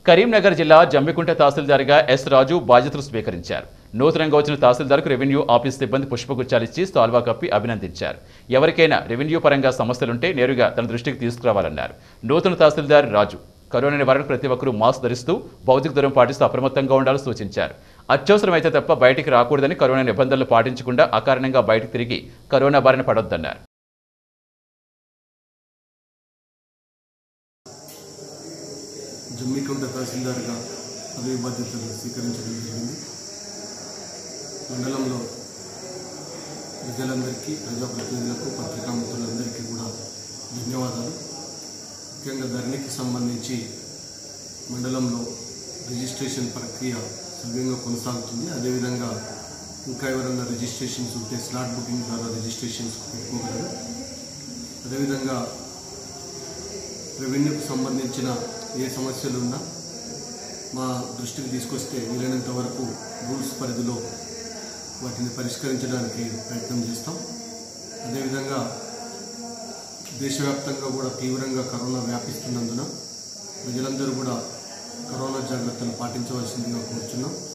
కరీంనగర్ జిల్లా జమ్మికుంట తహసీల్దార్గా ఎస్ రాజు బాధ్యతలు స్వీకరించారు నూతనంగా వచ్చిన తహసీల్దార్కు రెవెన్యూ ఆఫీస్ సిబ్బంది పుష్పగుచ్చాలిచ్చి సాల్వా కప్పి అభినందించారు ఎవరికైనా రెవెన్యూ పరంగా సమస్యలుంటే నేరుగా తన దృష్టికి తీసుకురావాలన్నారు నూతన తహసీల్దార్ రాజు కరోనా నివారణకు ప్రతి ఒక్కరూ మాస్క్ ధరిస్తూ భౌతిక దూరం పాటిస్తూ అప్రమత్తంగా ఉండాలని సూచించారు అత్యవసరమైతే తప్ప బయటికి రాకూడదని కరోనా నిబంధనలు పాటించకుండా అకారణంగా బయటకు తిరిగి కరోనా బారిన పడొద్దన్నారు జమ్మికుంట తహసీల్దార్గా పదవి బాధ్యతలు స్వీకరించడం జరిగింది మండలంలో ప్రజలందరికీ ప్రజాప్రతినిధులకు పత్రికా మిత్రులందరికీ కూడా ధన్యవాదాలు ముఖ్యంగా ధరణికి సంబంధించి మండలంలో రిజిస్ట్రేషన్ ప్రక్రియ సవ్యంగా కొనసాగుతుంది అదేవిధంగా ఇంకా ఎవరైనా రిజిస్ట్రేషన్స్ ఉంటే స్లాట్ బుకింగ్ ద్వారా రిజిస్ట్రేషన్స్ పెట్టుకోగలరు అదేవిధంగా రెవెన్యూకి సంబంధించిన ఏ సమస్యలు ఉన్నా మా దృష్టికి తీసుకొస్తే వీలైనంత వరకు రూల్స్ పరిధిలో వాటిని పరిష్కరించడానికి ప్రయత్నం చేస్తాం అదేవిధంగా దేశవ్యాప్తంగా కూడా తీవ్రంగా కరోనా వ్యాపిస్తున్నందున ప్రజలందరూ కూడా కరోనా జాగ్రత్తలు పాటించవలసిందిగా కోరుచున్నాం